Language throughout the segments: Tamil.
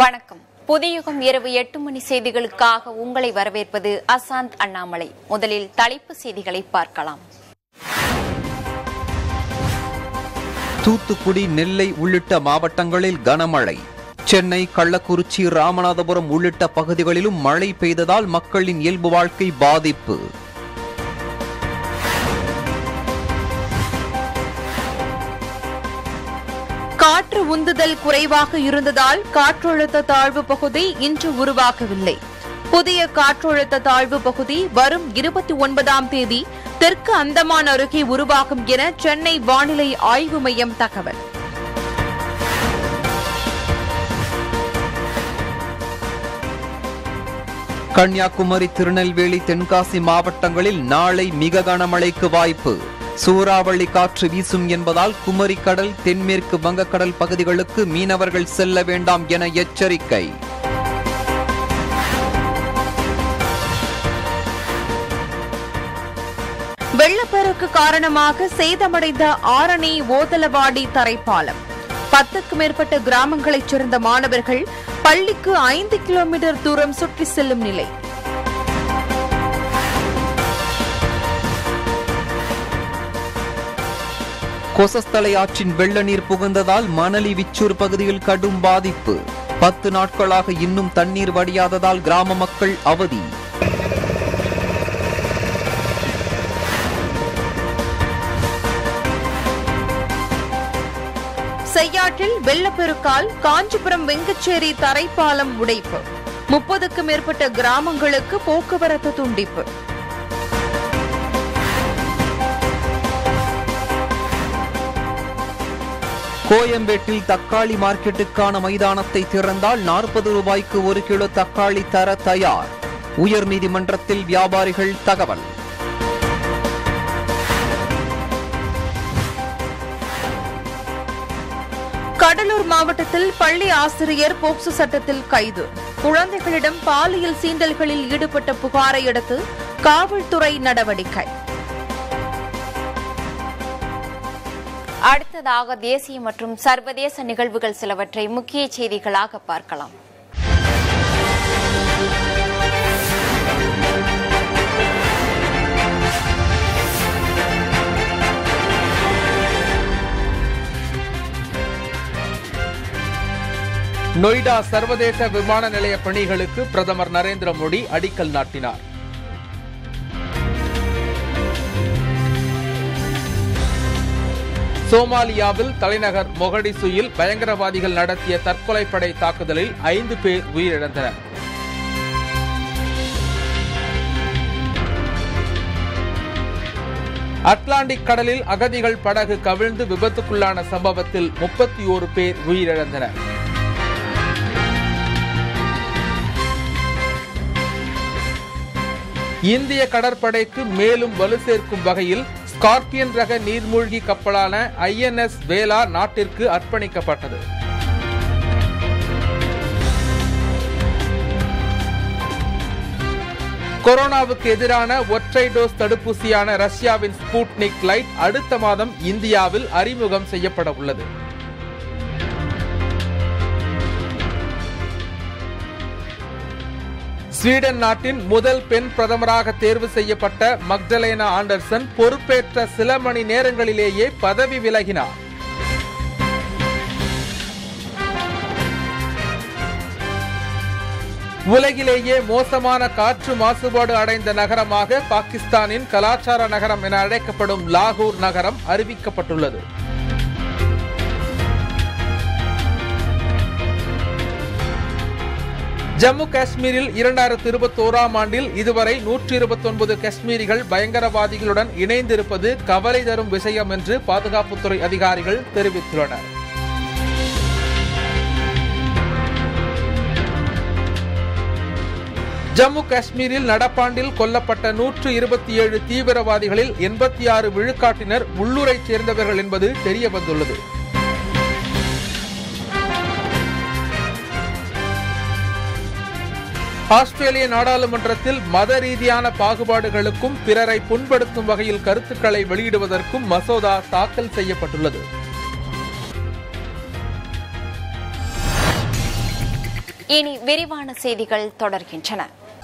வணக்கம் புதியுகம் இரவு எட்டு மணி செய்திகளுக்காக உங்களை வரவேற்பது அசாந்த் அண்ணாமலை முதலில் தலைப்பு செய்திகளை பார்க்கலாம் தூத்துக்குடி நெல்லை உள்ளிட்ட மாவட்டங்களில் கனமழை சென்னை கள்ளக்குறிச்சி ராமநாதபுரம் உள்ளிட்ட பகுதிகளிலும் மழை பெய்ததால் மக்களின் இயல்பு வாழ்க்கை பாதிப்பு காற்று உந்துதல் குறைவாக இருந்ததால் காற்றழுத்த தாழ்வு பகுதி இன்று உருவாகவில்லை புதிய காற்றழுத்த தாழ்வு பகுதி வரும் இருபத்தி ஒன்பதாம் தேதி தெற்கு அந்தமான் அருகே உருவாகும் என சென்னை வானிலை ஆய்வு மையம் தகவல் கன்னியாகுமரி திருநெல்வேலி தென்காசி மாவட்டங்களில் நாளை மிக கனமழைக்கு வாய்ப்பு சூறாவளி காற்று வீசும் என்பதால் குமரி கடல் தென்மேற்கு வங்கக்கடல் பகுதிகளுக்கு மீனவர்கள் செல்ல வேண்டாம் என எச்சரிக்கை வெள்ளப்பெருக்கு காரணமாக சேதமடைந்த ஆரணி ஓதலவாடி தரைப்பாலம் பத்துக்கு மேற்பட்ட கிராமங்களைச் சேர்ந்த மாணவர்கள் பள்ளிக்கு ஐந்து கிலோமீட்டர் தூரம் சுற்றி செல்லும் நிலை கொசஸ்தலை ஆற்றின் வெள்ள நீர் புகுந்ததால் மணலி விச்சூர் பகுதியில் கடும் பாதிப்பு பத்து நாட்களாக இன்னும் தண்ணீர் வடியாததால் கிராம மக்கள் அவதி செய்யாற்றில் வெள்ளப்பெருக்கால் காஞ்சிபுரம் வெங்கச்சேரி தரைப்பாலம் உடைப்பு முப்பதுக்கு மேற்பட்ட கிராமங்களுக்கு போக்குவரத்து துண்டிப்பு கோயம்பேட்டில் தக்காளி மார்க்கெட்டுக்கான மைதானத்தை திறந்தால் நாற்பது ரூபாய்க்கு ஒரு கிலோ தக்காளி தர தயார் உயர்நீதிமன்றத்தில் வியாபாரிகள் தகவல் கடலூர் மாவட்டத்தில் பள்ளி ஆசிரியர் போக்சோ சட்டத்தில் கைது குழந்தைகளிடம் பாலியல் சீண்டல்களில் ஈடுபட்ட புகாரை அடுத்து காவல்துறை நடவடிக்கை அடுத்ததாக தேசிய மற்றும் சர்வதேச நிகழ்வுகள் சிலவற்றை முக்கிய செய்திகளாக பார்க்கலாம் நொய்டா சர்வதேச விமான நிலைய பணிகளுக்கு பிரதமர் நரேந்திர மோடி அடிக்கல் நாட்டினார் சோமாலியாவில் தலைநகர் மொகடிசுயில் பயங்கரவாதிகள் நடத்திய தற்கொலைப்படை தாக்குதலில் ஐந்து பேர் உயிரிழந்தனர் அட்லாண்டிக் கடலில் அகதிகள் படகு கவிழ்ந்து விபத்துக்குள்ளான சம்பவத்தில் முப்பத்தி ஓரு பேர் உயிரிழந்தனர் இந்திய கடற்படைக்கு மேலும் வலு சேர்க்கும் வகையில் ஸ்கார்பியன் ரக நீர்மூழ்கி கப்பலான ஐஎன்எஸ் வேலா நாட்டிற்கு அர்ப்பணிக்கப்பட்டது கொரோனாவுக்கு எதிரான ஒற்றை டோஸ் தடுப்பூசியான ரஷ்யாவின் ஸ்பூட்னிக் லைட் அடுத்த மாதம் இந்தியாவில் அறிமுகம் செய்யப்பட உள்ளது ஸ்வீடன் நாட்டின் முதல் பெண் பிரதமராக தேர்வு செய்யப்பட்ட மக்டலேனா ஆண்டர்சன் பொறுப்பேற்ற சில மணி நேரங்களிலேயே பதவி விலகினார் உலகிலேயே மோசமான காற்று மாசுபாடு அடைந்த நகரமாக பாகிஸ்தானின் கலாச்சார நகரம் என அழைக்கப்படும் லாகூர் நகரம் அறிவிக்கப்பட்டுள்ளது ஜம்மு காஷ்மீரில் இரண்டாயிரத்தி இருபத்தி ஓராம் ஆண்டில் இதுவரை நூற்றி இருபத்தி ஒன்பது காஷ்மீரிகள் பயங்கரவாதிகளுடன் இணைந்திருப்பது கவலை தரும் விஷயம் என்று பாதுகாப்புத்துறை அதிகாரிகள் தெரிவித்துள்ளனர் ஜம்மு காஷ்மீரில் நடப்பாண்டில் கொல்லப்பட்ட நூற்று இருபத்தி ஏழு தீவிரவாதிகளில் எண்பத்தி ஆறு விழுக்காட்டினர் உள்ளூரைச் சேர்ந்தவர்கள் என்பது தெரிய வந்துள்ளது ஆஸ்திரேலிய நாடாளுமன்றத்தில் மத ரீதியான பாகுபாடுகளுக்கும் பிறரை புண்படுத்தும் வகையில் கருத்துக்களை வெளியிடுவதற்கும் மசோதா தாக்கல் செய்யப்பட்டுள்ளது இனி விரிவான செய்திகள் தொடர்கின்றன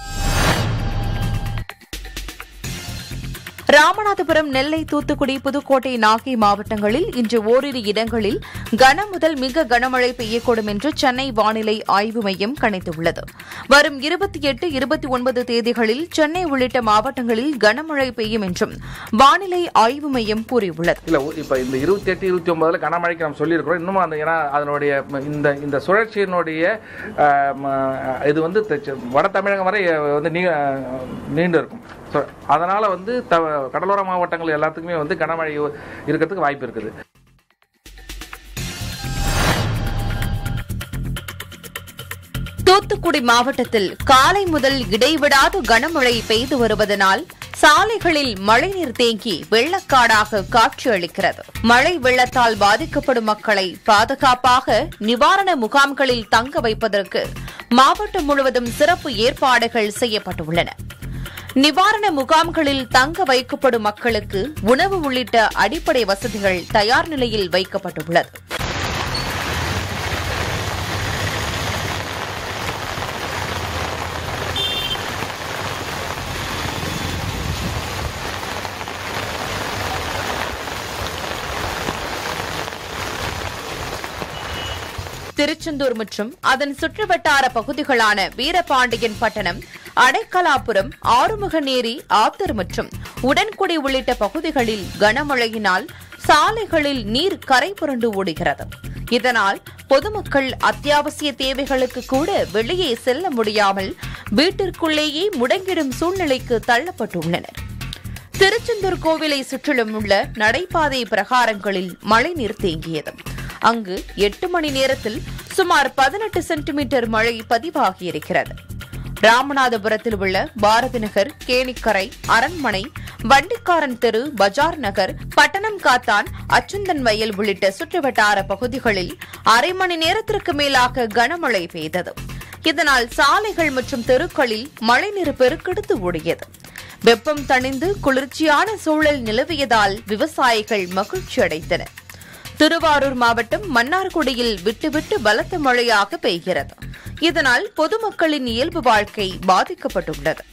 ராமநாதபுரம் நெல்லை தூத்துக்குடி புதுக்கோட்டை நாகை மாவட்டங்களில் இன்று ஓரிரு இடங்களில் கன முதல் மிக கனமழை பெய்யக்கூடும் என்று சென்னை வானிலை ஆய்வு மையம் கணித்துள்ளது வரும் இருபத்தி எட்டு இருபத்தி ஒன்பது தேதிகளில் சென்னை உள்ளிட்ட மாவட்டங்களில் கனமழை பெய்யும் என்றும் வானிலை ஆய்வு மையம் கூறியுள்ளது இல்ல இப்போ இந்த இருபத்தி எட்டு இருபத்தி ஒன்பதுல கனமழைக்கு நம்ம சொல்லியிருக்கிறோம் இன்னும் அந்த ஏன்னா அதனுடைய ம, இந்த இந்த சுழற்சியினுடைய ஆஹ், ம, இது வந்து தெச்ச- வட தமிழகம் வரை அஹ், வந்து நீ அஹ், நீண்டு இருக்கும் ஸோ அதனால வந்து த கடலோர மாவட்டங்கள் எல்லாத்துக்குமே வந்து கனமழை இருக்கிறதுக்கு வாய்ப்பு இருக்குது தூத்துக்குடி மாவட்டத்தில் காலை முதல் இடைவிடாது கனமழை பெய்து வருவதனால் சாலைகளில் மழைநீர் தேங்கி வெள்ளக்காடாக காட்சியளிக்கிறது மழை வெள்ளத்தால் பாதிக்கப்படும் மக்களை பாதுகாப்பாக நிவாரண முகாம்களில் தங்க வைப்பதற்கு மாவட்டம் முழுவதும் சிறப்பு ஏற்பாடுகள் செய்யப்பட்டுள்ளன நிவாரண முகாம்களில் தங்க வைக்கப்படும் மக்களுக்கு உணவு உள்ளிட்ட அடிப்படை வசதிகள் தயார் நிலையில் வைக்கப்பட்டுள்ளது திருச்செந்தூர் மற்றும் அதன் சுற்றுவட்டார பகுதிகளான வீரபாண்டியன் பட்டணம் அடைக்கலாபுரம் ஆறுமுகநேரி ஆத்தர் மற்றும் உடன்குடி உள்ளிட்ட பகுதிகளில் கனமழையினால் சாலைகளில் நீர் கரை புரண்டு ஓடுகிறது இதனால் பொதுமக்கள் அத்தியாவசிய தேவைகளுக்கு கூட வெளியே செல்ல முடியாமல் வீட்டிற்குள்ளேயே முடங்கிடும் சூழ்நிலைக்கு தள்ளப்பட்டுள்ளனர் திருச்செந்தூர் கோவிலை சுற்றிலும் உள்ள நடைபாதை பிரகாரங்களில் மழைநீர் தேங்கியது அங்கு எட்டு மணி நேரத்தில் சுமார் பதினெட்டு சென்டிமீட்டர் மழை பதிவாகியிருக்கிறது ராமநாதபுரத்தில் உள்ள பாரதி நகர் கேணிக்கரை அரண்மனை வண்டிக்காரன் தெரு பஜார் நகர் பட்டணம் காத்தான் அச்சுந்தன் வயல் உள்ளிட்ட சுற்றுவட்டார பகுதிகளில் அரை மணி நேரத்திற்கு மேலாக கனமழை பெய்தது இதனால் சாலைகள் மற்றும் தெருக்களில் மழைநீர் பெருக்கெடுத்து ஓடியது வெப்பம் தணிந்து குளிர்ச்சியான சூழல் நிலவியதால் விவசாயிகள் மகிழ்ச்சி அடைந்தனர் திருவாரூர் மாவட்டம் மன்னார்குடியில் விட்டுவிட்டு பலத்த மழையாக பெய்கிறது இதனால் பொதுமக்களின் இயல்பு வாழ்க்கை பாதிக்கப்பட்டுள்ளது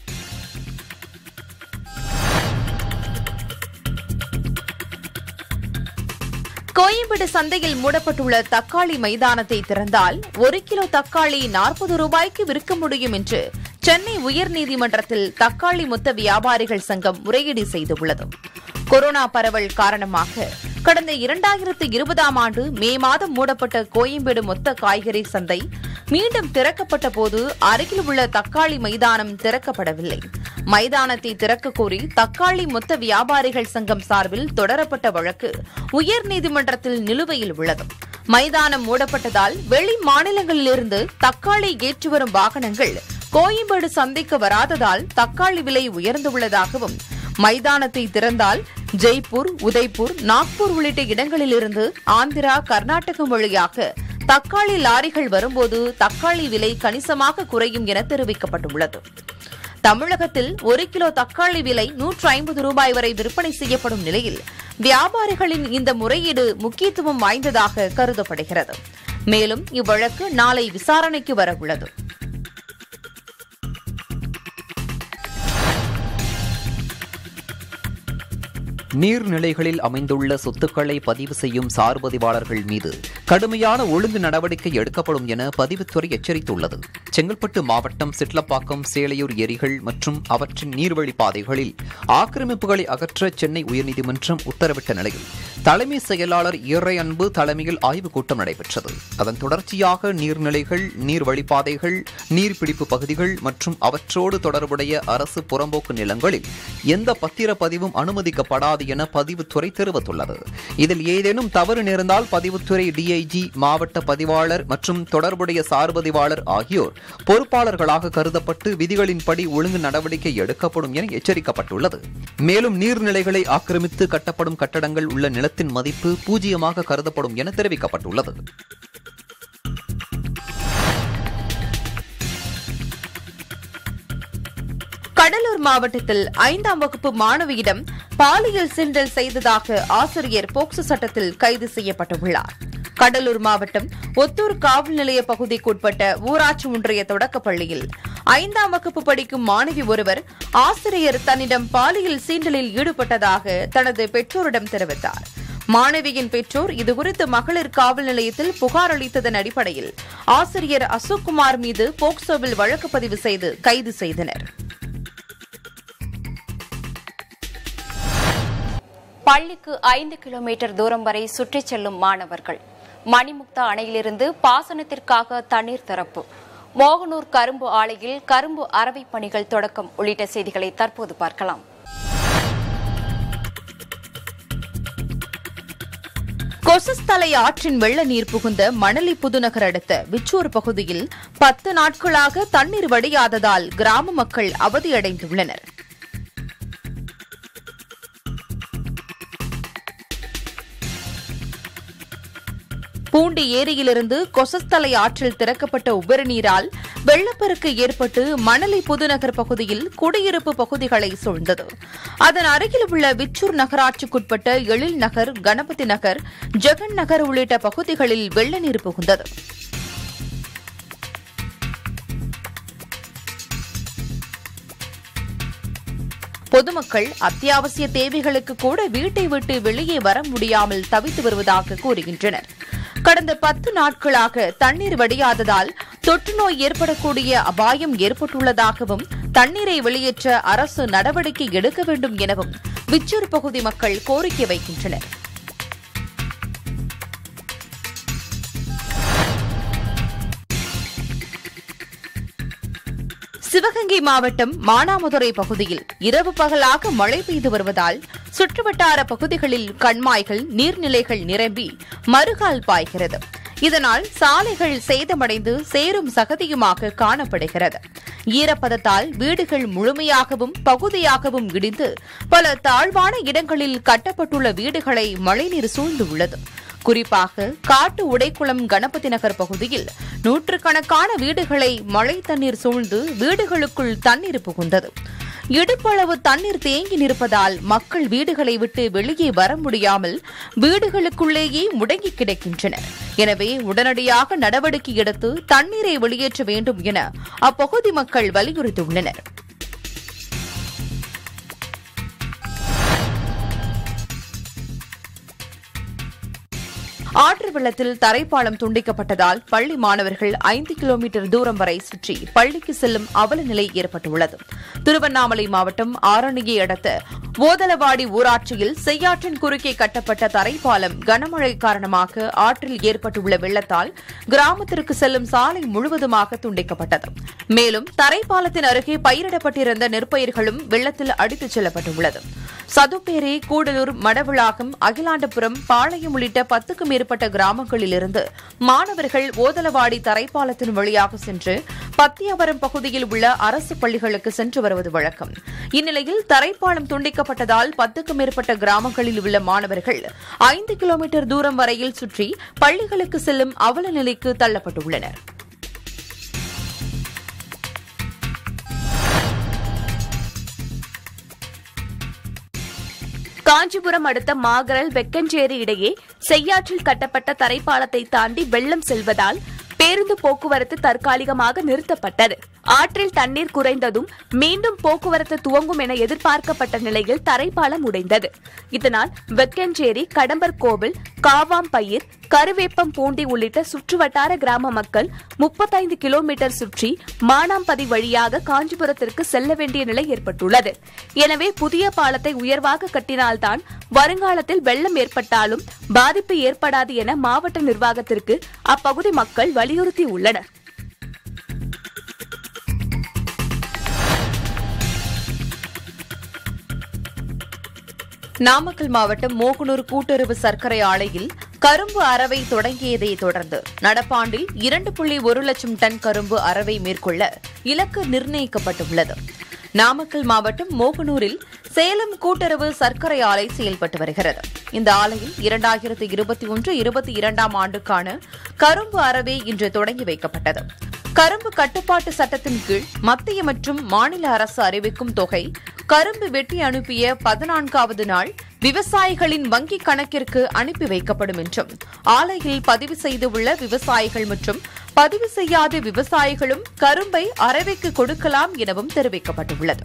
கோயம்பேடு சந்தையில் மூடப்பட்டுள்ள தக்காளி மைதானத்தை திறந்தால் ஒரு கிலோ தக்காளி நாற்பது ரூபாய்க்கு விற்க முடியும் என்று சென்னை உயர்நீதிமன்றத்தில் தக்காளி மொத்த வியாபாரிகள் சங்கம் முறையீடு செய்துள்ளது கொரோனா பரவல் காரணமாக கடந்த இரண்டாயிரத்து இருபதாம் ஆண்டு மே மாதம் மூடப்பட்ட கோயம்பேடு மொத்த காய்கறி சந்தை மீண்டும் திறக்கப்பட்ட போது அருகில் உள்ள தக்காளி மைதானம் திறக்கப்படவில்லை மைதானத்தை திறக்க கோரி தக்காளி மொத்த வியாபாரிகள் சங்கம் சார்பில் தொடரப்பட்ட வழக்கு உயர்நீதிமன்றத்தில் நிலுவையில் உள்ளது மைதானம் மூடப்பட்டதால் வெளி மாநிலங்களிலிருந்து தக்காளி ஏற்றி வரும் வாகனங்கள் கோயம்பேடு சந்தைக்கு வராததால் தக்காளி விலை உயர்ந்துள்ளதாகவும் மைதானத்தை திறந்தால் ஜெய்ப்பூர் உதய்பூர் நாக்பூர் உள்ளிட்ட இடங்களிலிருந்து ஆந்திரா கர்நாடகம் வழியாக தக்காளி லாரிகள் வரும்போது தக்காளி விலை கணிசமாக குறையும் என தெரிவிக்கப்பட்டுள்ளது தமிழகத்தில் ஒரு கிலோ தக்காளி விலை நூற்று ஐம்பது ரூபாய் வரை விற்பனை செய்யப்படும் நிலையில் வியாபாரிகளின் இந்த முறையீடு முக்கியத்துவம் வாய்ந்ததாக கருதப்படுகிறது மேலும் இவ்வழக்கு நாளை விசாரணைக்கு வரவுள்ளது நீர்நிலைகளில் அமைந்துள்ள சொத்துக்களை பதிவு செய்யும் சார்பதிவாளர்கள் மீது கடுமையான ஒழுங்கு நடவடிக்கை எடுக்கப்படும் என பதிவுத்துறை எச்சரித்துள்ளது செங்கல்பட்டு மாவட்டம் சிட்லப்பாக்கம் சேலையூர் ஏரிகள் மற்றும் அவற்றின் நீர்வழி பாதைகளில் ஆக்கிரமிப்புகளை அகற்ற சென்னை உயர்நீதிமன்றம் உத்தரவிட்ட நிலையில் தலைமை செயலாளர் இறை அன்பு தலைமையில் ஆய்வுக் கூட்டம் நடைபெற்றது அதன் தொடர்ச்சியாக நீர்நிலைகள் நீர் வழிப்பாதைகள் நீர்பிடிப்பு பகுதிகள் மற்றும் அவற்றோடு தொடர்புடைய அரசு புறம்போக்கு நிலங்களில் எந்த பத்திரப்பதிவும் அனுமதிக்கப்படாது என பதிவுத்துறை தெரிவித்துள்ளது இதில் ஏதேனும் தவறு நேர்ந்தால் பதிவுத்துறை டிஐஜி மாவட்ட பதிவாளர் மற்றும் தொடர்புடைய சார்பதிவாளர் ஆகியோர் பொறுப்பாளர்களாக கருதப்பட்டு விதிகளின்படி ஒழுங்கு நடவடிக்கை எடுக்கப்படும் என எச்சரிக்கப்பட்டுள்ளது மேலும் நீர்நிலைகளை ஆக்கிரமித்து கட்டப்படும் கட்டடங்கள் உள்ள நிலத்தின் மதிப்பு பூஜ்ஜியமாக கருதப்படும் என தெரிவிக்கப்பட்டுள்ளது கடலூர் மாவட்டத்தில் ஐந்தாம் வகுப்பு மாணவியிடம் பாலியல் சீண்டல் செய்ததாக ஆசிரியர் போக்சோ சட்டத்தில் கைது செய்யப்பட்டுள்ளார் கடலூர் மாவட்டம் ஒத்தூர் காவல் நிலைய பகுதிக்குட்பட்ட ஊராட்சி ஒன்றிய தொடக்கப் பள்ளியில் ஐந்தாம் வகுப்பு படிக்கும் மாணவி ஒருவர் ஆசிரியர் தன்னிடம் பாலியல் சீண்டலில் ஈடுபட்டதாக தனது பெற்றோரிடம் தெரிவித்தார் மாணவியின் பெற்றோர் இதுகுறித்து மகளிர் காவல் நிலையத்தில் புகார் அளித்ததன் அடிப்படையில் ஆசிரியர் அசோக்குமார் மீது போக்சோவில் வழக்கு பதிவு செய்து கைது செய்தனர் பள்ளிக்கு ஐந்து கிலோமீட்டர் தூரம் வரை சுற்றிச் செல்லும் மாணவர்கள் மணிமுக்தா அணையிலிருந்து பாசனத்திற்காக தண்ணீர் திறப்பு மோகனூர் கரும்பு ஆலையில் கரும்பு அரவை பணிகள் தொடக்கம் உள்ளிட்ட செய்திகளை தற்போது பார்க்கலாம் கொசஸ்தலை ஆற்றின் வெள்ள நீர் புகுந்த மணலி புதுநகர் அடுத்த விச்சூர் பகுதியில் பத்து நாட்களாக தண்ணீர் வடியாததால் கிராம மக்கள் அவதியடைந்துள்ளனர் பூண்டி ஏரியிலிருந்து கொசஸ்தலை ஆற்றில் திறக்கப்பட்ட உபரி நீரால் வெள்ளப்பெருக்கு ஏற்பட்டு மணலி புதுநகர் பகுதியில் குடியிருப்பு பகுதிகளை சூழ்ந்தது அதன் அருகில் உள்ள விச்சூர் நகராட்சிக்குட்பட்ட எழில் நகர் கணபதி நகர் ஜெகன் நகர் உள்ளிட்ட பகுதிகளில் வெள்ள நீர் புகுந்தது பொதுமக்கள் அத்தியாவசிய தேவைகளுக்கு கூட வீட்டை விட்டு வெளியே வர முடியாமல் தவித்து வருவதாக கூறுகின்றனர் கடந்த பத்து நாட்களாக தண்ணீர் வடியாததால் தொற்றுநோய் ஏற்படக்கூடிய அபாயம் ஏற்பட்டுள்ளதாகவும் தண்ணீரை வெளியேற்ற அரசு நடவடிக்கை எடுக்க வேண்டும் எனவும் விச்சூர் பகுதி மக்கள் கோரிக்கை வைக்கின்றனர் சிவகங்கை மாவட்டம் மானாமதுரை பகுதியில் இரவு பகலாக மழை பெய்து வருவதால் சுற்றுவட்டார பகுதிகளில் கண்மாய்கள் நீர்நிலைகள் நிரம்பி மறுகால் பாய்கிறது இதனால் சாலைகள் சேதமடைந்து சேரும் சகதியுமாக காணப்படுகிறது ஈரப்பதத்தால் வீடுகள் முழுமையாகவும் பகுதியாகவும் இடிந்து பல தாழ்வான இடங்களில் கட்டப்பட்டுள்ள வீடுகளை மழைநீர் சூழ்ந்துள்ளது குறிப்பாக காட்டு உடைக்குளம் கணபதி நகர் பகுதியில் நூற்றுக்கணக்கான வீடுகளை மழை தண்ணீர் சூழ்ந்து வீடுகளுக்குள் தண்ணீர் புகுந்தது இடுப்பளவு தண்ணீர் தேங்கி நிற்பதால் மக்கள் வீடுகளை விட்டு வெளியே வர முடியாமல் வீடுகளுக்குள்ளேயே முடங்கி கிடக்கின்றனர் எனவே உடனடியாக நடவடிக்கை எடுத்து தண்ணீரை வெளியேற்ற வேண்டும் என அப்பகுதி மக்கள் வலியுறுத்தியுள்ளனர் ஆற்று வெள்ளத்தில் தரைப்பாலம் துண்டிக்கப்பட்டதால் பள்ளி மாணவர்கள் ஐந்து கிலோமீட்டர் தூரம் வரை சுற்றி பள்ளிக்கு செல்லும் அவல நிலை ஏற்பட்டுள்ளது திருவண்ணாமலை மாவட்டம் ஆரணியை அடுத்த ஓதலவாடி ஊராட்சியில் செய்யாற்றின் குறுக்கே கட்டப்பட்ட தரைப்பாலம் கனமழை காரணமாக ஆற்றில் ஏற்பட்டுள்ள வெள்ளத்தால் கிராமத்திற்கு செல்லும் சாலை முழுவதுமாக துண்டிக்கப்பட்டது மேலும் தரைப்பாலத்தின் அருகே பயிரிடப்பட்டிருந்த நெற்பயிர்களும் வெள்ளத்தில் அடித்துச் செல்லப்பட்டுள்ளது சதுப்பேரி கூடலூர் மடவிளாகம் அகிலாண்டபுரம் பாளையம் உள்ளிட்ட பத்துக்கும் மேற்பட்ட கிராமங்களிலிருந்து மாணவர்கள் ஓதலவாடி தரைப்பாலத்தின் வழியாக சென்று பத்தியாவரம் பகுதியில் உள்ள அரசு பள்ளிகளுக்கு சென்று வருவது வழக்கம் இந்நிலையில் தரைப்பாலம் துண்டிக்கப்பட்டதால் பத்துக்கும் மேற்பட்ட கிராமங்களில் உள்ள மாணவர்கள் ஐந்து கிலோமீட்டர் தூரம் வரையில் சுற்றி பள்ளிகளுக்கு செல்லும் அவல நிலைக்கு தள்ளப்பட்டுள்ளனர் காஞ்சிபுரம் அடுத்த மாகரல் வெக்கஞ்சேரி இடையே செய்யாற்றில் கட்டப்பட்ட தரைப்பாலத்தை தாண்டி வெள்ளம் செல்வதால் பேருந்து போக்குவரத்து தற்காலிகமாக நிறுத்தப்பட்டது ஆற்றில் தண்ணீர் குறைந்ததும் மீண்டும் போக்குவரத்து துவங்கும் என எதிர்பார்க்கப்பட்ட நிலையில் தரைப்பாலம் உடைந்தது இதனால் வெக்கஞ்சேரி கடம்பர் கோவில் காவாம்பயிர் கருவேப்பம் பூண்டி உள்ளிட்ட சுற்றுவட்டார கிராம மக்கள் முப்பத்தைந்து கிலோமீட்டர் சுற்றி மானாம்பதி வழியாக காஞ்சிபுரத்திற்கு செல்ல வேண்டிய நிலை ஏற்பட்டுள்ளது எனவே புதிய பாலத்தை உயர்வாக கட்டினால்தான் வருங்காலத்தில் வெள்ளம் ஏற்பட்டாலும் பாதிப்பு ஏற்படாது என மாவட்ட நிர்வாகத்திற்கு அப்பகுதி மக்கள் வலியுறுத்தியுள்ளனர் நாமக்கல் மாவட்டம் மோகனூர் கூட்டுறவு சர்க்கரை ஆலையில் கரும்பு அரவை தொடங்கியதை தொடர்ந்து நடப்பாண்டில் இரண்டு புள்ளி ஒரு லட்சம் டன் கரும்பு அரவை மேற்கொள்ள இலக்கு நிர்ணயிக்கப்பட்டுள்ளது நாமக்கல் மாவட்டம் மோகனூரில் சேலம் கூட்டுறவு சர்க்கரை ஆலை செயல்பட்டு வருகிறது இந்த ஆலையில் இரண்டாயிரத்து இருபத்தி ஒன்று இருபத்தி இரண்டாம் ஆண்டுக்கான கரும்பு அரவை இன்று தொடங்கி வைக்கப்பட்டது கரும்பு கட்டுப்பாட்டு சட்டத்தின் கீழ் மத்திய மற்றும் மாநில அரசு அறிவிக்கும் தொகை கரும்பு வெட்டி அனுப்பிய பதினான்காவது நாள் விவசாயிகளின் வங்கிக் கணக்கிற்கு அனுப்பி வைக்கப்படும் என்றும் ஆலையில் பதிவு செய்துள்ள விவசாயிகள் மற்றும் பதிவு செய்யாத விவசாயிகளும் கரும்பை அரவைக்கு கொடுக்கலாம் எனவும் தெரிவிக்கப்பட்டுள்ளது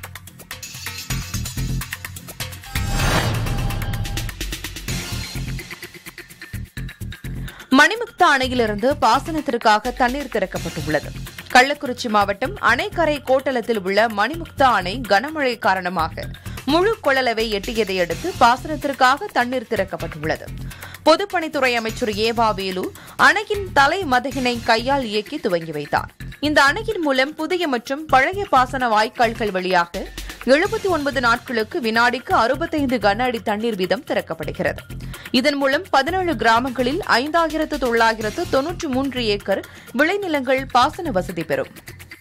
மணிமுக்தா அணையிலிருந்து பாசனத்திற்காக தண்ணீர் திறக்கப்பட்டுள்ளது கள்ளக்குறிச்சி மாவட்டம் அணைக்கரை கோட்டலத்தில் உள்ள மணிமுக்தா அணை கனமழை காரணமாக முழு கொள்ளளவை எட்டியதை அடுத்து பாசனத்திற்காக தண்ணீர் திறக்கப்பட்டுள்ளது பொதுப்பணித்துறை அமைச்சர் ஏவா வேலு அணையின் தலை மதகினை கையால் இயக்கி துவங்கி வைத்தார் இந்த அணையின் மூலம் புதிய மற்றும் பழைய பாசன வாய்க்கால்கள் வழியாக எழுபத்தி ஒன்பது நாட்களுக்கு வினாடிக்கு அறுபத்தைந்து கன அடி தண்ணீர் வீதம் திறக்கப்படுகிறது இதன் மூலம் பதினேழு கிராமங்களில் ஐந்தாயிரத்து தொள்ளாயிரத்து தொன்னூற்றி மூன்று ஏக்கர் விளைநிலங்கள் பாசன வசதி பெறும்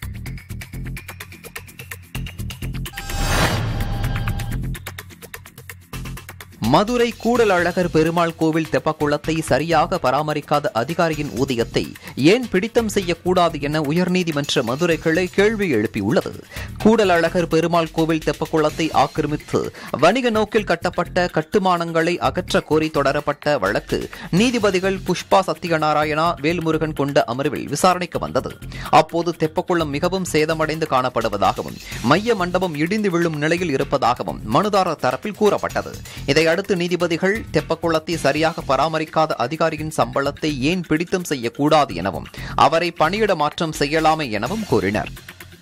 மதுரை கூடல் அழகர் பெருமாள் கோவில் தெப்பக்குளத்தை சரியாக பராமரிக்காத அதிகாரியின் ஊதியத்தை ஏன் பிடித்தம் செய்யக்கூடாது என உயர்நீதிமன்ற மதுரை கிளை கேள்வி எழுப்பியுள்ளது கூடல் அழகர் பெருமாள் கோவில் தெப்பக்குளத்தை ஆக்கிரமித்து வணிக நோக்கில் கட்டப்பட்ட கட்டுமானங்களை அகற்ற கோரி தொடரப்பட்ட வழக்கு நீதிபதிகள் புஷ்பா சத்யநாராயணா வேல்முருகன் கொண்ட அமர்வில் விசாரணைக்கு வந்தது அப்போது தெப்பக்குளம் மிகவும் சேதமடைந்து காணப்படுவதாகவும் மைய மண்டபம் இடிந்து விழும் நிலையில் இருப்பதாகவும் மனுதாரர் தரப்பில் கூறப்பட்டது இதையடுத்து நீதிபதிகள் தெப்பக்குளத்தை சரியாக பராமரிக்காத அதிகாரியின் சம்பளத்தை ஏன் பிடித்தம் செய்யக்கூடாது எனவும் அவரை பணியிட மாற்றம் செய்யலாமே எனவும் கூறினர்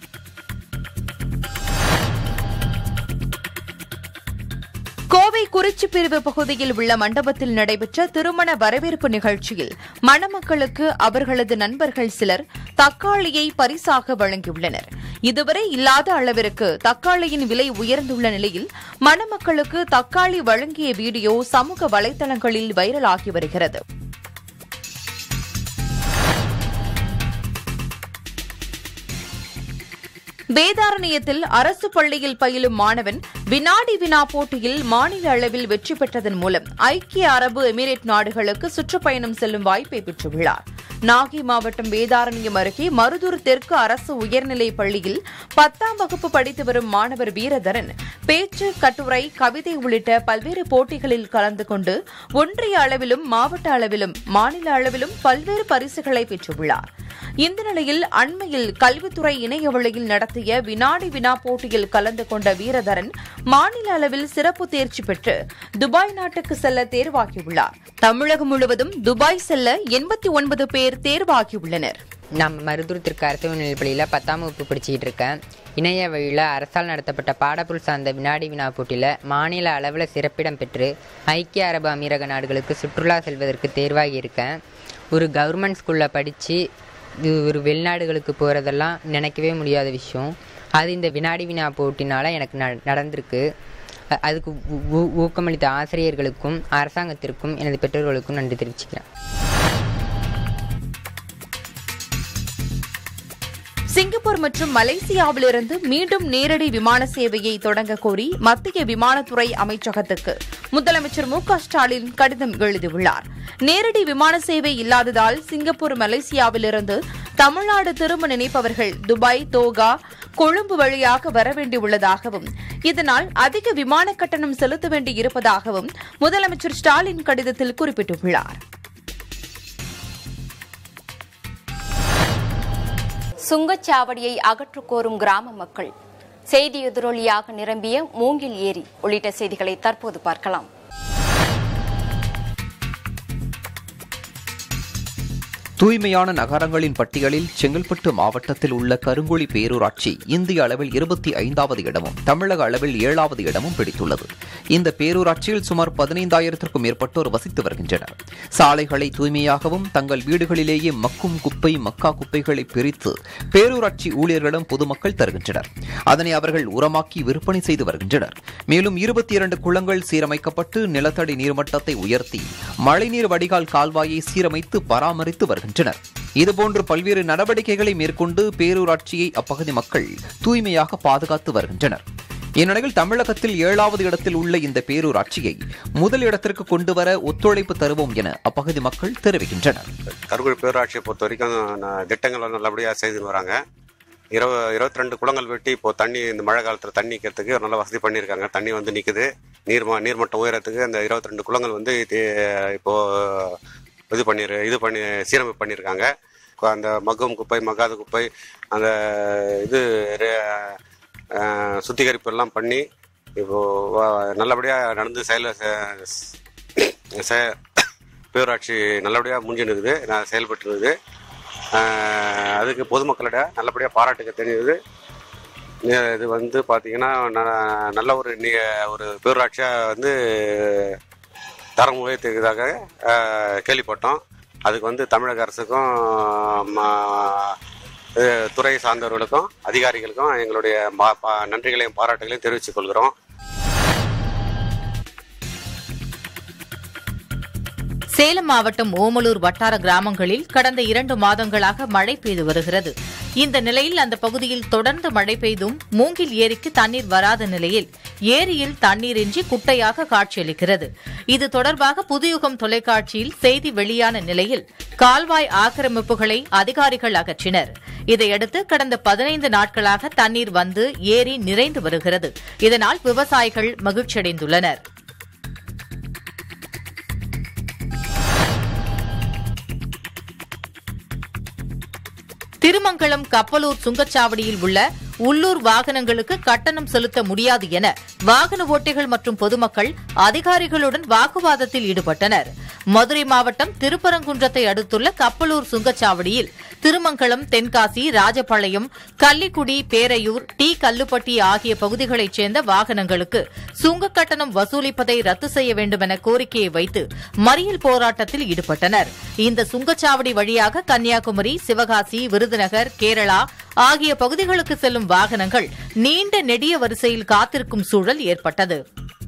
கோவை குறிச்சி பிரிவு பகுதியில் உள்ள மண்டபத்தில் நடைபெற்ற திருமண வரவேற்பு நிகழ்ச்சியில் மணமக்களுக்கு அவர்களது நண்பர்கள் சிலர் தக்காளியை பரிசாக வழங்கியுள்ளனர் இதுவரை இல்லாத அளவிற்கு தக்காளியின் விலை உயர்ந்துள்ள நிலையில் மணமக்களுக்கு தக்காளி வழங்கிய வீடியோ சமூக வலைதளங்களில் வைரலாகி வருகிறது வேதாரண்யத்தில் அரசு பள்ளியில் பயிலும் மாணவன் வினாடி வினா போட்டியில் மாநில அளவில் வெற்றி பெற்றதன் மூலம் ஐக்கிய அரபு எமிரேட் நாடுகளுக்கு சுற்றுப்பயணம் செல்லும் வாய்ப்பை பெற்றுள்ளார் நாகை மாவட்டம் வேதாரண்யம் அருகே மருதூர் தெற்கு அரசு உயர்நிலைப் பள்ளியில் பத்தாம் வகுப்பு படித்து வரும் மாணவர் வீரதரன் பேச்சு கட்டுரை கவிதை உள்ளிட்ட பல்வேறு போட்டிகளில் கலந்து கொண்டு ஒன்றிய அளவிலும் மாவட்ட அளவிலும் மாநில அளவிலும் பல்வேறு பரிசுகளை பெற்றுள்ளார் இந்த நிலையில் அண்மையில் கல்வித்துறை இணைய வழியில் நடத்திய வினாடி வினா போட்டியில் கலந்து கொண்ட வீரதரன் மாநில அளவில் சிறப்பு தேர்ச்சி பெற்று துபாய் நாட்டுக்கு செல்ல தேர்வாகியுள்ளார் தமிழகம் முழுவதும் துபாய் செல்ல எண்பத்தி ஒன்பது பேர் தேர்வாகியுள்ளனர் நம்ம மருதூர் திருக்கு அரசு பள்ளியில் பத்தாம் வகுப்பு படிச்சுக்கிட்டு இருக்கேன் இணைய வழியில் அரசால் நடத்தப்பட்ட பாடப்பொருள் சார்ந்த வினாடி வினா போட்டியில் மாநில அளவில் சிறப்பிடம் பெற்று ஐக்கிய அரபு அமீரக நாடுகளுக்கு சுற்றுலா செல்வதற்கு தேர்வாகி இருக்கேன் ஒரு கவர்மெண்ட் ஸ்கூலில் படித்து இது ஒரு வெளிநாடுகளுக்கு போகிறதெல்லாம் நினைக்கவே முடியாத விஷயம் அது இந்த வினாடி வினா போட்டினால் எனக்கு ந நடந்திருக்கு அ- அதுக்கு ஊ- ஊ- ஊக்கமளித்த ஆசிரியர்களுக்கும் அரசாங்கத்திற்கும் எனது பெற்றோர்களுக்கும் நன்றி தெரிவிச்சுக்கிறேன் சிங்கப்பூர் மற்றும் மலேசியாவிலிருந்து மீண்டும் நேரடி விமான சேவையை தொடங்க கோரி மத்திய விமானத்துறை அமைச்சகத்துக்கு முதலமைச்சர் மு க ஸ்டாலின் கடிதம் எழுதியுள்ளார் நேரடி விமான சேவை இல்லாததால் சிங்கப்பூர் மலேசியாவிலிருந்து தமிழ்நாடு திரும்ப நினைப்பவர்கள் துபாய் தோகா கொழும்பு வழியாக வர வேண்டியுள்ளதாகவும் இதனால் அதிக விமான கட்டணம் செலுத்த வேண்டியிருப்பதாகவும் முதலமைச்சர் ஸ்டாலின் கடிதத்தில் குறிப்பிட்டுள்ளார் சுங்கச்சாவடியை அகற்றக் கோரும் கிராம மக்கள் செய்தி எதிரொலியாக நிரம்பிய மூங்கில் ஏரி உள்ளிட்ட செய்திகளை தற்போது பார்க்கலாம் தூய்மையான நகரங்களின் பட்டியலில் செங்கல்பட்டு மாவட்டத்தில் உள்ள கருங்குழி பேரூராட்சி இந்திய அளவில் இருபத்தி ஐந்தாவது இடமும் தமிழக அளவில் ஏழாவது இடமும் பிடித்துள்ளது இந்த பேரூராட்சியில் சுமார் பதினைந்தாயிரத்திற்கும் மேற்பட்டோர் வசித்து வருகின்றனர் சாலைகளை தூய்மையாகவும் தங்கள் வீடுகளிலேயே மக்கும் குப்பை மக்கா குப்பைகளை பிரித்து பேரூராட்சி ஊழியர்களிடம் பொதுமக்கள் தருகின்றனர் அதனை அவர்கள் உரமாக்கி விற்பனை செய்து வருகின்றனர் மேலும் இருபத்தி இரண்டு குளங்கள் சீரமைக்கப்பட்டு நிலத்தடி நீர்மட்டத்தை உயர்த்தி மழைநீர் வடிகால் கால்வாயை சீரமைத்து பராமரித்து வருகின்றனர் இதுபோன்று பல்வேறு நடவடிக்கைகளை மேற்கொண்டு பேரூராட்சியை அப்பகுதி மக்கள் தூய்மையாக பாதுகாத்து வருகின்றனர் இந்நிலையில் தமிழகத்தில் ஏழாவது இடத்தில் உள்ள இந்த பேரூராட்சியை முதல் இடத்திற்கு கொண்டுவர ஒத்துழைப்பு தருவோம் என அப்பகுதி மக்கள் தெரிவிக்கின்றனர் கருங்குழி பேரூராட்சியை பொறுத்த வரைக்கும் ந- திட்டங்கள் நல்லபடியாக செய்துன்னு வராங்க இருபது இருபத்தி ரெண்டு குளங்கள் வெட்டி இப்போ தண்ணி இந்த மழை காலத்தில் தண்ணி நிற்கிறதுக்கு நல்ல வசதி பண்ணியிருக்காங்க தண்ணி வந்து நிற்குது நீர் ம- நீர்மட்டம் உயரத்துக்கு அந்த இருபத்தி ரெண்டு குளங்கள் வந்து தே- இப்போ இது பண்ணி இது பண்ணி சீரமைப்பு பண்ணியிருக்காங்க இப்போ அந்த மக்கும் குப்பை மக்காத குப்பை அந்த இது ரே- அஹ், சுத்திகரிப்பு எல்லாம் பண்ணி இப்போ வ- நல்லபடியா நடந்து செயல செ- செ- பேரூராட்சி நல்லபடியாக முடிஞ்சுனுக்குது நான் செயல்பட்டு இருக்குது ஆஹ் அதுக்கு பொதுமக்களிட நல்லபடியாக பாராட்டுக்க தெரியுது நே- இது வந்து பார்த்தீங்கன்னா ந- நல்ல ஒரு நீ ஒரு பேரூராட்சியாக வந்து தரம் உயர்த்தியதாக ஆஹ் கேள்விப்பட்டோம் அதுக்கு வந்து தமிழக அரசுக்கும் ம- இது துறை சார்ந்தவர்களுக்கும் அதிகாரிகளுக்கும் எங்களுடைய மா- பா- நன்றிகளையும் பாராட்டுகளையும் தெரிவித்துக் கொள்கிறோம் சேலம் மாவட்டம் ஓமலூர் வட்டார கிராமங்களில் கடந்த இரண்டு மாதங்களாக மழை பெய்து வருகிறது இந்த நிலையில் அந்த பகுதியில் தொடர்ந்து மழை பெய்தும் மூங்கில் ஏரிக்கு தண்ணீர் வராத நிலையில் ஏரியில் தண்ணீரின்றி குட்டையாக காட்சியளிக்கிறது இது தொடர்பாக புதுயுகம் தொலைக்காட்சியில் செய்தி வெளியான நிலையில் கால்வாய் ஆக்கிரமிப்புகளை அதிகாரிகள் அகற்றினர் இதையடுத்து கடந்த பதினைந்து நாட்களாக தண்ணீர் வந்து ஏரி நிறைந்து வருகிறது இதனால் விவசாயிகள் மகிழ்ச்சியடைந்துள்ளனர் திருமங்கலம் கப்பலூர் சுங்கச்சாவடியில் உள்ள உள்ளூர் வாகனங்களுக்கு கட்டணம் செலுத்த முடியாது என வாகன ஓட்டிகள் மற்றும் பொதுமக்கள் அதிகாரிகளுடன் வாக்குவாதத்தில் ஈடுபட்டனர் மதுரை மாவட்டம் திருப்பரங்குன்றத்தை அடுத்துள்ள கப்பலூர் சுங்கச்சாவடியில் திருமங்கலம் தென்காசி ராஜபாளையம் கள்ளிக்குடி பேரையூர் டி கல்லுப்பட்டி ஆகிய பகுதிகளைச் சேர்ந்த வாகனங்களுக்கு சுங்க கட்டணம் வசூலிப்பதை ரத்து செய்ய வேண்டும் என கோரிக்கையை வைத்து மறியல் போராட்டத்தில் ஈடுபட்டனர் இந்த சுங்கச்சாவடி வழியாக கன்னியாகுமரி சிவகாசி விருதுநகர் கேரளா ஆகிய பகுதிகளுக்கு செல்லும் வாகனங்கள் நீண்ட நெடிய வரிசையில் காத்திருக்கும் சூழல் ஏற்பட்டது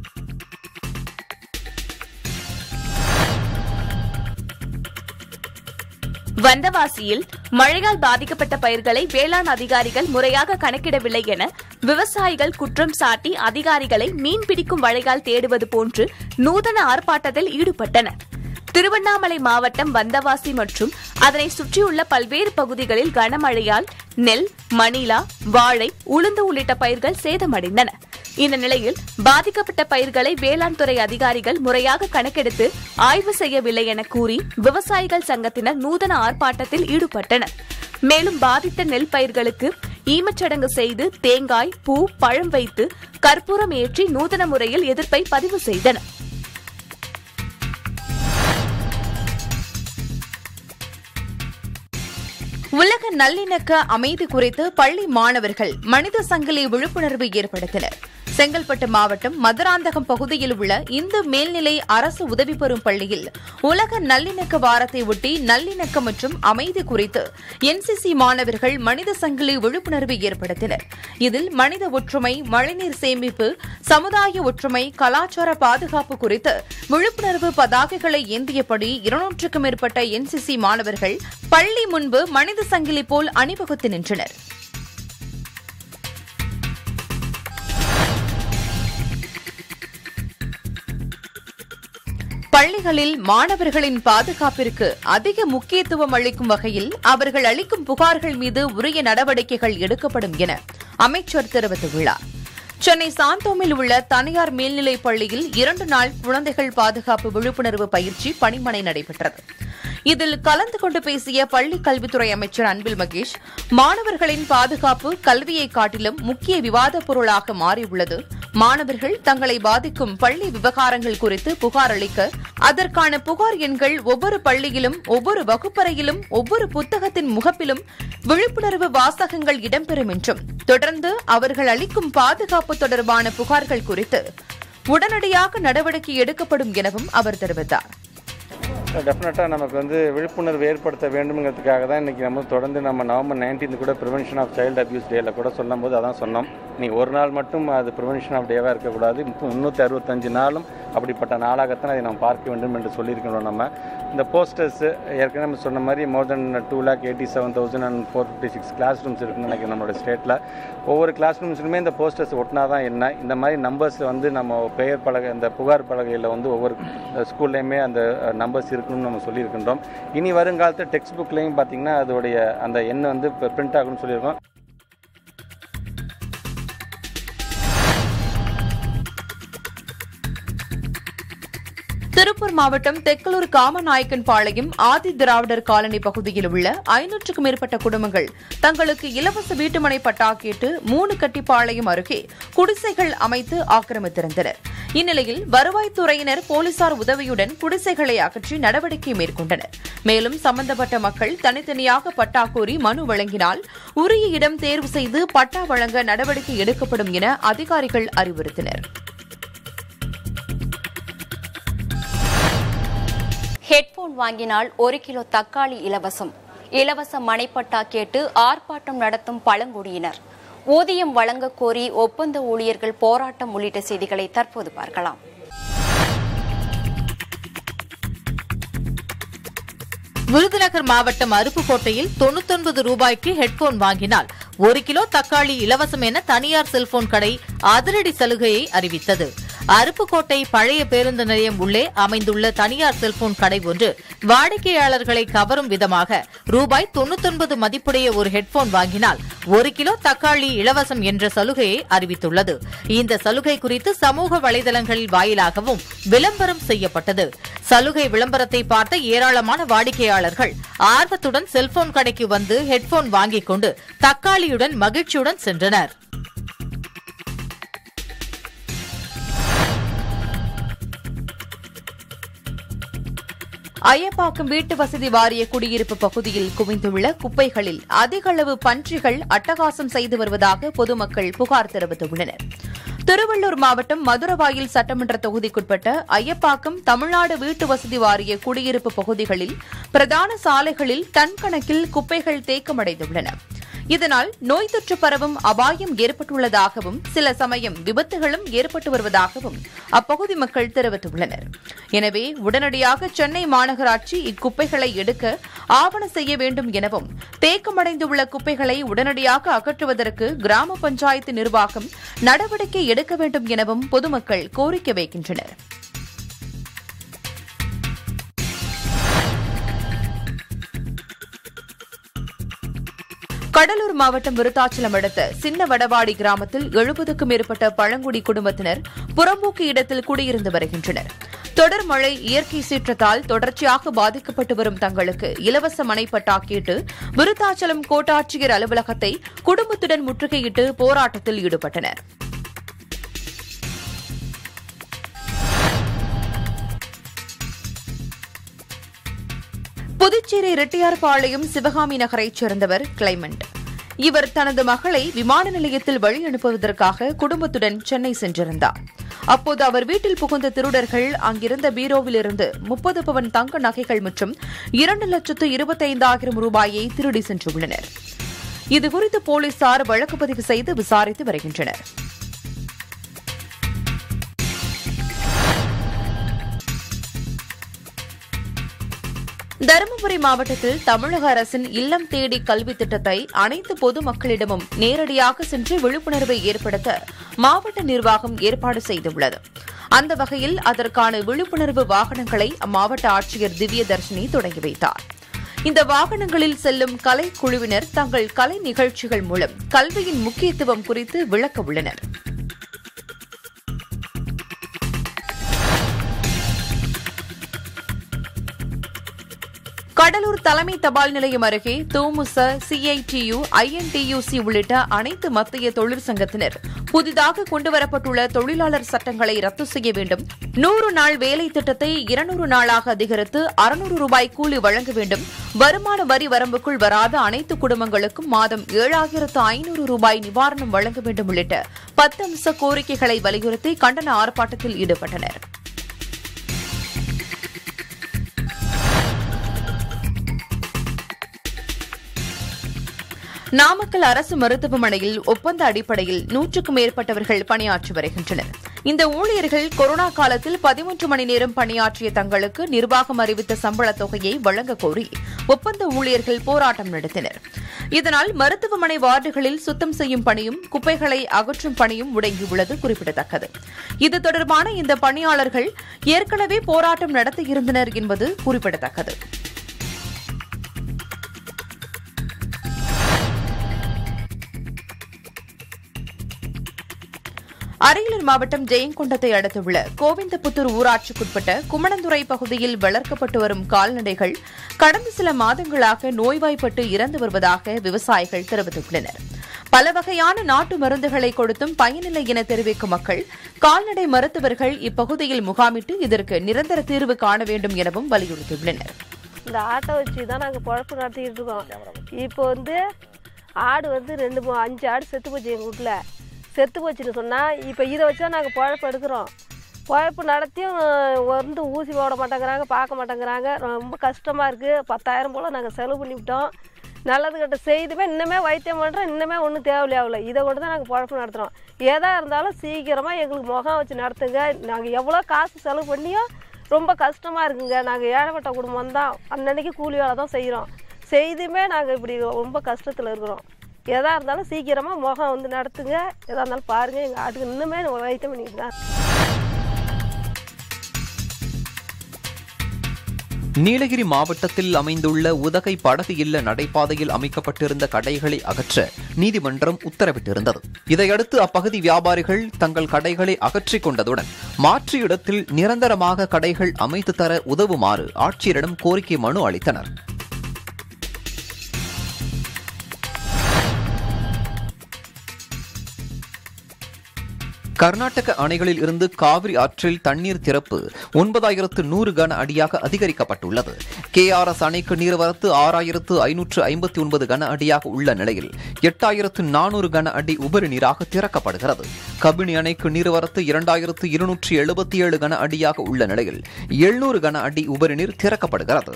வந்தவாசியில் மழையால் பாதிக்கப்பட்ட பயிர்களை வேளாண் அதிகாரிகள் முறையாக கணக்கிடவில்லை என விவசாயிகள் குற்றம் சாட்டி அதிகாரிகளை மீன்பிடிக்கும் வழையால் தேடுவது போன்று நூதன ஆர்ப்பாட்டத்தில் ஈடுபட்டனர் திருவண்ணாமலை மாவட்டம் வந்தவாசி மற்றும் அதனை சுற்றியுள்ள பல்வேறு பகுதிகளில் கனமழையால் நெல் மணிலா வாழை உளுந்து உள்ளிட்ட பயிர்கள் சேதமடைந்தன இந்த நிலையில் பாதிக்கப்பட்ட பயிர்களை வேளாண் துறை அதிகாரிகள் முறையாக கணக்கெடுத்து ஆய்வு செய்யவில்லை என கூறி விவசாயிகள் சங்கத்தினர் நூதன ஆர்ப்பாட்டத்தில் ஈடுபட்டனர் மேலும் பாதித்த நெல் பயிர்களுக்கு ஈமச்சடங்கு செய்து தேங்காய் பூ பழம் வைத்து கற்பூரம் ஏற்றி நூதன முறையில் எதிர்ப்பை பதிவு செய்தனர் உலக நல்லிணக்க அமைதி குறித்து பள்ளி மாணவர்கள் மனித சங்கிலி விழிப்புணர்வு ஏற்படுத்தினர் செங்கல்பட்டு மாவட்டம் மதுராந்தகம் பகுதியில் உள்ள இந்து மேல்நிலை அரசு உதவி பெறும் பள்ளியில் உலக நல்லிணக்க வாரத்தை ஒட்டி நல்லிணக்கம் மற்றும் அமைதி குறித்து என்சிசி மாணவர்கள் மனித சங்கிலி விழிப்புணர்வு ஏற்படுத்தினர் இதில் மனித ஒற்றுமை மழைநீர் சேமிப்பு சமுதாய ஒற்றுமை கலாச்சார பாதுகாப்பு குறித்து விழிப்புணர்வு பதாகைகளை ஏந்தியபடி இருநூற்றுக்கும் மேற்பட்ட என்சிசி மாணவர்கள் பள்ளி முன்பு மனித சங்கிலி போல் அணிவகுத்து நின்றனர் பள்ளிகளில் மாணவர்களின் பாதுகாப்பிற்கு அதிக முக்கியத்துவம் அளிக்கும் வகையில் அவர்கள் அளிக்கும் புகார்கள் மீது உரிய நடவடிக்கைகள் எடுக்கப்படும் என அமைச்சர் தெரிவித்துள்ளார் சென்னை சாந்தோமில் உள்ள தனியார் மேல்நிலைப் பள்ளியில் இரண்டு நாள் குழந்தைகள் பாதுகாப்பு விழிப்புணர்வு பயிற்சி பணிமனை நடைபெற்றது இதில் கலந்து கொண்டு பேசிய பள்ளிக் கல்வித்துறை அமைச்சர் அன்பில் மகேஷ் மாணவர்களின் பாதுகாப்பு கல்வியை காட்டிலும் முக்கிய விவாதப் பொருளாக மாறியுள்ளது மாணவர்கள் தங்களை பாதிக்கும் பள்ளி விவகாரங்கள் குறித்து புகார் அளிக்க அதற்கான புகார் எண்கள் ஒவ்வொரு பள்ளியிலும் ஒவ்வொரு வகுப்பறையிலும் ஒவ்வொரு புத்தகத்தின் முகப்பிலும் விழிப்புணர்வு வாசகங்கள் இடம்பெறும் என்றும் தொடர்ந்து அவர்கள் அளிக்கும் பாதுகாப்பு தொடர்பான புகார்கள் குறித்து உடனடியாக நடவடிக்கை எடுக்கப்படும் எனவும் அவர் தெரிவித்தார் டெஃபினட்டாக நமக்கு வந்து விழிப்புணர்வு ஏற்படுத்த வேண்டும்ங்கிறதுக்காக தான் இன்றைக்கி நம்ம தொடர்ந்து நம்ம நவம்பர் நைன்டீன்த் கூட ப்ரிவென்ஷன் ஆஃப் சைல்டு அபியூஸ் டேல கூட சொல்லும்போது அதான் சொன்னோம் நீ ஒரு நாள் மட்டும் அது ப்ரிவென்ஷன் ஆஃப் டேவாக இருக்கக்கூடாது முந்நூற்றி அறுபத்தஞ்சு நாளும் அப்படிப்பட்ட நாளாகத்தான் அதை நாம் பார்க்க வேண்டும் என்று சொல்லியிருக்கிறோம் நம்ம இந்த போஸ்டர்ஸ் ஏற்கனவே நம்ம சொன்ன மாதிரி more than two lakh eighty seven thousand and four fifty six classrooms இருக்குன்னு நினைக்கிறேன் நம்மளோட ஸ்டேட்டில் ஒவ்வொரு கிளாஸ் ரூம்ஸ்லுமே இந்த போஸ்டர்ஸ் ஒட்டினா தான் என்ன இந்த மாதிரி நம்பர்ஸ் வந்து நம்ம பெயர் பலகை இந்த புகார் பலகையில் வந்து ஒவ்வொரு ஸ்கூல்லையுமே அந்த நம்பர்ஸ் இருக்கணும்னு நம்ம சொல்லியிருக்கின்றோம் இனி வருங்காலத்தில் டெக்ஸ்ட் புக்லேயும் பார்த்தீங்கன்னா அதோடைய அந்த எண் வந்து பிரிண்ட் ஆகணும்னு சொல்லியிருக்கோம் திருப்பூர் மாவட்டம் தெக்கலூர் காமநாயக்கன் பாளையம் ஆதி திராவிடர் காலனி பகுதியில் உள்ள ஐநூற்றுக்கும் மேற்பட்ட குடும்பங்கள் தங்களுக்கு இலவச வீட்டுமனை பட்டா கேட்டு மூணு கட்டிப்பாளையம் அருகே குடிசைகள் அமைத்து ஆக்கிரமித்திருந்தனர் இந்நிலையில் வருவாய்த்துறையினர் போலீசார் உதவியுடன் குடிசைகளை அகற்றி நடவடிக்கை மேற்கொண்டனர் மேலும் சம்பந்தப்பட்ட மக்கள் தனித்தனியாக பட்டா கோரி மனு வழங்கினால் உரிய இடம் தேர்வு செய்து பட்டா வழங்க நடவடிக்கை எடுக்கப்படும் என அதிகாரிகள் அறிவுறுத்தினர் ஹெட்போன் வாங்கினால் ஒரு கிலோ தக்காளி இலவசம் இலவச மனைப்பட்டா கேட்டு ஆர்ப்பாட்டம் நடத்தும் பழங்குடியினர் ஊதியம் வழங்க கோரி ஒப்பந்த ஊழியர்கள் போராட்டம் உள்ளிட்ட செய்திகளை தற்போது பார்க்கலாம் விருதுநகர் மாவட்டம் அருப்புக்கோட்டையில் தொண்ணூத்தொன்பது ரூபாய்க்கு ஹெட்போன் வாங்கினால் ஒரு கிலோ தக்காளி இலவசம் என தனியார் செல்போன் கடை அதிரடி சலுகையை அறிவித்தது அருப்புக்கோட்டை பழைய பேருந்து நிலையம் உள்ளே அமைந்துள்ள தனியார் செல்போன் கடை ஒன்று வாடிக்கையாளர்களை கவரும் விதமாக ரூபாய் தொண்ணூத்தொன்பது மதிப்புடைய ஒரு ஹெட்போன் வாங்கினால் ஒரு கிலோ தக்காளி இலவசம் என்ற சலுகையை அறிவித்துள்ளது இந்த சலுகை குறித்து சமூக வலைதளங்களில் வாயிலாகவும் விளம்பரம் செய்யப்பட்டது சலுகை விளம்பரத்தை பார்த்த ஏராளமான வாடிக்கையாளர்கள் ஆர்வத்துடன் செல்போன் கடைக்கு வந்து ஹெட்போன் வாங்கிக் கொண்டு தக்காளியுடன் மகிழ்ச்சியுடன் சென்றனர் அய்யப்பாக்கம் வீட்டு வசதி வாரிய குடியிருப்பு பகுதியில் குவிந்துள்ள குப்பைகளில் அதிக அளவு பன்றிகள் அட்டகாசம் செய்து வருவதாக பொதுமக்கள் புகார் தெரிவித்துள்ளனர் திருவள்ளூர் மாவட்டம் மதுரவாயில் சட்டமன்ற தொகுதிக்குட்பட்ட ஐயப்பாக்கம் தமிழ்நாடு வீட்டு வசதி வாரிய குடியிருப்பு பகுதிகளில் பிரதான சாலைகளில் டன் கணக்கில் குப்பைகள் தேக்கமடைந்துள்ளன இதனால் நோய் தொற்று பரவும் அபாயம் ஏற்பட்டுள்ளதாகவும் சில சமயம் விபத்துகளும் ஏற்பட்டு வருவதாகவும் அப்பகுதி மக்கள் தெரிவித்துள்ளனர் எனவே உடனடியாக சென்னை மாநகராட்சி இக்குப்பைகளை எடுக்க ஆவண செய்ய வேண்டும் எனவும் தேக்கமடைந்துள்ள குப்பைகளை உடனடியாக அகற்றுவதற்கு கிராம பஞ்சாயத்து நிர்வாகம் நடவடிக்கை எடுக்க வேண்டும் எனவும் பொதுமக்கள் கோரிக்கை வைக்கின்றனர் கடலூர் மாவட்டம் விருத்தாச்சலம் அடுத்த சின்ன வடவாடி கிராமத்தில் எழுபதுக்கும் மேற்பட்ட பழங்குடி குடும்பத்தினர் புறம்போக்கு இடத்தில் குடியிருந்து வருகின்றனர் தொடர் மழை இயற்கை சீற்றத்தால் தொடர்ச்சியாக பாதிக்கப்பட்டு வரும் தங்களுக்கு இலவச மனைப்பட்டா கேட்டு விருத்தாச்சலம் கோட்டாட்சியர் அலுவலகத்தை குடும்பத்துடன் முற்றுகையிட்டு போராட்டத்தில் ஈடுபட்டனர் புதுச்சேரி ரெட்டியார்பாளையம் சிவகாமி நகரைச் சேர்ந்தவர் கிளைமண்ட் இவர் தனது மகளை விமான நிலையத்தில் வழி அனுப்புவதற்காக குடும்பத்துடன் சென்னை சென்றிருந்தார் அப்போது அவர் வீட்டில் புகுந்த திருடர்கள் அங்கிருந்த பீரோவிலிருந்து முப்பது பவன் தங்க நகைகள் மற்றும் இரண்டு லட்சத்து இருபத்தைந்தாயிரம் ரூபாயை திருடி சென்றுள்ளனர் இதுகுறித்து போலீசார் வழக்கு பதிவு செய்து விசாரித்து வருகின்றனர் தருமபுரி மாவட்டத்தில் தமிழக அரசின் இல்லம் தேடி கல்வி திட்டத்தை அனைத்து பொதுமக்களிடமும் நேரடியாக சென்று விழிப்புணர்வை ஏற்படுத்த மாவட்ட நிர்வாகம் ஏற்பாடு செய்துள்ளது அந்த வகையில் அதற்கான விழிப்புணர்வு வாகனங்களை அம்மாவட்ட ஆட்சியர் திவ்யதர்ஷினி தொடங்கி வைத்தார் இந்த வாகனங்களில் செல்லும் கலை குழுவினர் தங்கள் கலை நிகழ்ச்சிகள் மூலம் கல்வியின் முக்கியத்துவம் குறித்து விளக்க உள்ளனர் கடலூர் தலைமை தபால் நிலையம் அருகே தோமுச சிஐடியு ஐஎன்டியூசி உள்ளிட்ட அனைத்து மத்திய தொழிற்சங்கத்தினர் புதிதாக கொண்டுவரப்பட்டுள்ள தொழிலாளர் சட்டங்களை ரத்து செய்ய வேண்டும் நூறு நாள் வேலை திட்டத்தை இருநூறு நாளாக அதிகரித்து அறுநூறு ரூபாய் கூலி வழங்க வேண்டும் வருமான வரி வரம்புக்குள் வராத அனைத்து குடும்பங்களுக்கும் மாதம் ஏழாயிரத்து ஐநூறு ரூபாய் நிவாரணம் வழங்க வேண்டும் உள்ளிட்ட பத்து அம்ச கோரிக்கைகளை வலியுறுத்தி கண்டன ஆர்ப்பாட்டத்தில் ஈடுபட்டனர் நாமக்கல் அரசு மருத்துவமனையில் ஒப்பந்த அடிப்படையில் நூற்றுக்கும் மேற்பட்டவர்கள் பணியாற்றி வருகின்றனர் இந்த ஊழியர்கள் கொரோனா காலத்தில் பதிமூன்று மணி நேரம் பணியாற்றிய தங்களுக்கு நிர்வாகம் அறிவித்த சம்பளத் தொகையை வழங்க கோரி ஒப்பந்த ஊழியர்கள் போராட்டம் நடத்தினர் இதனால் மருத்துவமனை வார்டுகளில் சுத்தம் செய்யும் பணியும் குப்பைகளை அகற்றும் பணியும் முடங்கியுள்ளது குறிப்பிடத்தக்கது இது தொடர்பான இந்த பணியாளர்கள் ஏற்கனவே போராட்டம் நடத்தியிருந்தனர் என்பது குறிப்பிடத்தக்கது அரியலூர் மாவட்டம் ஜெயங்கொண்டத்தை அடுத்துள்ள கோவிந்தபுத்தூர் ஊராட்சிக்குட்பட்ட குமணந்துறை பகுதியில் வளர்க்கப்பட்டு வரும் கால்நடைகள் கடந்த சில மாதங்களாக நோய்வாய்ப்பட்டு இறந்து வருவதாக விவசாயிகள் தெரிவித்துள்ளனர் பல வகையான நாட்டு மருந்துகளை கொடுத்தும் பயனில்லை என தெரிவிக்கும் மக்கள் கால்நடை மருத்துவர்கள் இப்பகுதியில் முகாமிட்டு இதற்கு நிரந்தர தீர்வு காண வேண்டும் எனவும் வலியுறுத்தியுள்ளனர் இந்த ஆட்டோ வச்சு தான் நாங்கள் குழப்பு நடத்திக்கிட்டு இருக்கோம் இப்போ வந்து ஆடு வந்து ரெண்டு மூ அஞ்சு ஆடு செத்து போச்சு எங்கள் வீட்டில் செத்து போச்சுன்னு சொன்னால் இப்போ இதை வச்சு தான் நாங்கள் குழப்பு எடுக்கிறோம் குழப்பு நடத்தியும் வந்து ஊசி போட மாட்டேங்கிறாங்க பார்க்க மாட்டேங்கிறாங்க ரொம்ப கஷ்டமாக இருக்குது பத்தாயிரம் போல் நாங்கள் செலவு பண்ணிவிட்டோம் நல்லது கெட்ட செய்துமே இன்னுமே வைத்தியம் பண்ணுறோம் இன்னுமே ஒன்றும் தேவையில்லையாவில்ல இதை கொண்டு தான் நாங்கள் குழப்பு நடத்துகிறோம் எதாக இருந்தாலும் சீக்கிரமாக எங்களுக்கு முகம் வச்சு நடத்துங்க நாங்கள் எவ்வளோ காசு செலவு பண்ணியும் ரொம்ப கஷ்டமாக இருக்குங்க நாங்கள் ஏழைப்பட்ட குடும்பம் தான் அன்னன்னைக்கு கூலி வேலை தான் செய்கிறோம் செய்துமே நாங்கள் இப்படி ரொம்ப கஷ்டத்தில் இருக்கிறோம் எதாக இருந்தாலும் சீக்கிரமாக முகம் வந்து நடத்துங்க எதாக இருந்தாலும் பாருங்கள் எங்கள் ஆட்டுக்கு இன்னுமே வைத்தியம் பண்ணிட்டு தான் நீலகிரி மாவட்டத்தில் அமைந்துள்ள உதகை படகு இல்ல நடைபாதையில் அமைக்கப்பட்டிருந்த கடைகளை அகற்ற நீதிமன்றம் உத்தரவிட்டிருந்தது இதையடுத்து அப்பகுதி வியாபாரிகள் தங்கள் கடைகளை அகற்றிக் கொண்டதுடன் மாற்று இடத்தில் நிரந்தரமாக கடைகள் அமைத்து தர உதவுமாறு ஆட்சியரிடம் கோரிக்கை மனு அளித்தனர் கர்நாடக அணைகளில் இருந்து காவிரி ஆற்றில் தண்ணீர் திறப்பு ஒன்பதாயிரத்து நூறு கன அடியாக அதிகரிக்கப்பட்டுள்ளது கேஆர்எஸ் அணைக்கு நீர்வரத்து ஆறாயிரத்து ஐநூற்று ஐம்பத்தி ஒன்பது கன அடியாக உள்ள நிலையில் எட்டாயிரத்து நானூறு கன அடி உபரி நீராக திறக்கப்படுகிறது கபினி அணைக்கு நீர்வரத்து இரண்டாயிரத்து இருநூற்றி எழுபத்தி ஏழு கன அடியாக உள்ள நிலையில் எழுநூறு கன அடி உபரி நீர் திறக்கப்படுகிறது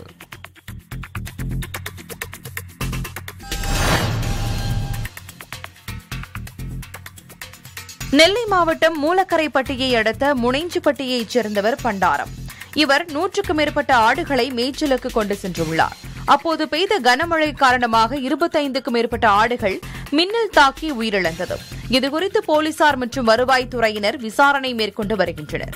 நெல்லை மாவட்டம் மூலக்கரைப்பட்டியை அடுத்த முனைஞ்சிப்பட்டியைச் சேர்ந்தவர் பண்டாரம் இவர் நூற்றுக்கும் மேற்பட்ட ஆடுகளை மேய்ச்சலுக்கு கொண்டு சென்றுள்ளார் அப்போது பெய்த கனமழை காரணமாக இருபத்தைந்துக்கும் மேற்பட்ட ஆடுகள் மின்னல் தாக்கி உயிரிழந்தது இதுகுறித்து போலீசார் மற்றும் வருவாய்த்துறையினர் விசாரணை மேற்கொண்டு வருகின்றனர்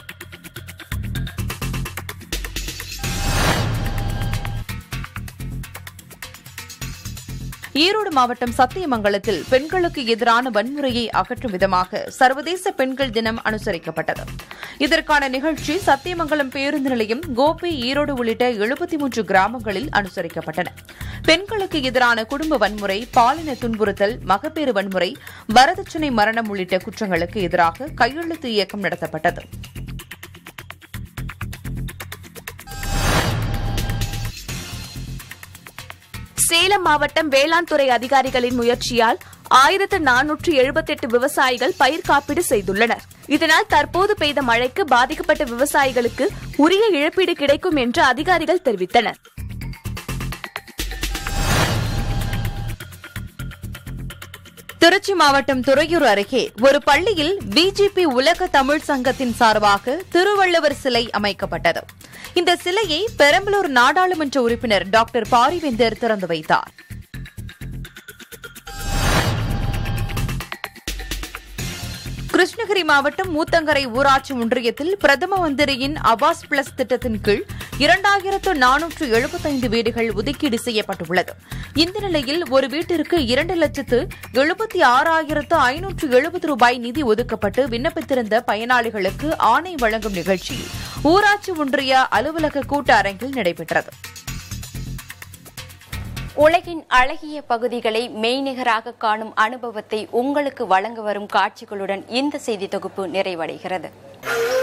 ஈரோடு மாவட்டம் சத்தியமங்கலத்தில் பெண்களுக்கு எதிரான வன்முறையை அகற்றும் விதமாக சர்வதேச பெண்கள் தினம் அனுசரிக்கப்பட்டது இதற்கான நிகழ்ச்சி சத்தியமங்கலம் பேருந்து நிலையம் கோபி ஈரோடு உள்ளிட்ட எழுபத்தி மூன்று கிராமங்களில் அனுசரிக்கப்பட்டன பெண்களுக்கு எதிரான குடும்ப வன்முறை பாலின துன்புறுத்தல் மகப்பேறு வன்முறை வரதட்சணை மரணம் உள்ளிட்ட குற்றங்களுக்கு எதிராக கையெழுத்து இயக்கம் நடத்தப்பட்டது சேலம் மாவட்டம் வேளாண் துறை அதிகாரிகளின் முயற்சியால் ஆயிரத்து நானூற்று எழுபத்தெட்டு விவசாயிகள் பயிர் காப்பீடு செய்துள்ளனர் இதனால் தற்போது பெய்த மழைக்கு பாதிக்கப்பட்ட விவசாயிகளுக்கு உரிய இழப்பீடு கிடைக்கும் என்று அதிகாரிகள் தெரிவித்தனர் திருச்சி மாவட்டம் துறையூர் அருகே ஒரு பள்ளியில் பிஜேபி உலக தமிழ் சங்கத்தின் சார்பாக திருவள்ளுவர் சிலை அமைக்கப்பட்டது இந்த சிலையை பெரம்பலூர் நாடாளுமன்ற உறுப்பினர் டாக்டர் பாரிவேந்தர் திறந்து வைத்தார் கிருஷ்ணகிரி மாவட்டம் மூத்தங்கரை ஊராட்சி ஒன்றியத்தில் பிரதம மந்திரியின் அவாஸ் பிளஸ் திட்டத்தின் கீழ் இரண்டாயிரத்து நானூற்று எழுபத்தைந்து வீடுகள் ஒதுக்கீடு செய்யப்பட்டுள்ளது இந்த நிலையில் ஒரு வீட்டிற்கு இரண்டு லட்சத்து எழுபத்தி ஆறாயிரத்து ஐநூற்று எழுபது ரூபாய் நிதி ஒதுக்கப்பட்டு விண்ணப்பித்திருந்த பயனாளிகளுக்கு ஆணை வழங்கும் நிகழ்ச்சி ஊராட்சி ஒன்றிய அலுவலக கூட்ட அரங்கில் நடைபெற்றது உலகின் அழகிய பகுதிகளை மெய்நிகராக காணும் அனுபவத்தை உங்களுக்கு வழங்க வரும் காட்சிகளுடன் இந்த செய்தி தொகுப்பு நிறைவடைகிறது